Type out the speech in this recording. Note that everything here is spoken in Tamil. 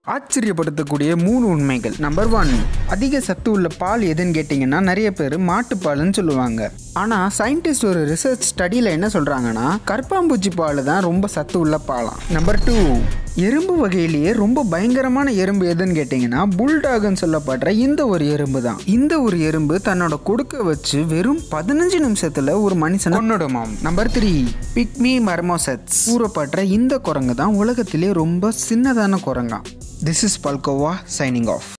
ஆச்சரியப்படுத்தக்கூடிய மூணு உண்மைகள் நம்பர் ஒன் அதிக சத்து உள்ள பால் எதுன்னு கேட்டிங்கன்னா நிறைய பேர் மாட்டுப்பால்னு சொல்லுவாங்க ஆனால் சயின்டிஸ்ட் ஒரு ரிசர்ச் ஸ்டடியில் என்ன சொல்கிறாங்கன்னா கற்பாம்பூச்சி பால் தான் ரொம்ப சத்து உள்ள பாலாம் நம்பர் டூ எறும்பு வகையிலேயே ரொம்ப பயங்கரமான எறும்பு எதுன்னு கேட்டிங்கன்னா புல்டாக்னு சொல்லப்படுற இந்த ஒரு எறும்பு தான் இந்த ஒரு எறும்பு தன்னோட கொடுக்க வச்சு வெறும் பதினஞ்சு நிமிஷத்தில் ஒரு மனுஷனை கொன்னுடுமாம் நம்பர் த்ரீ பிக்மி மர்மோசெட்ஸ் கூறப்படுற இந்த குரங்கு தான் உலகத்திலே ரொம்ப சின்னதான குரங்கா this is Palkova signing of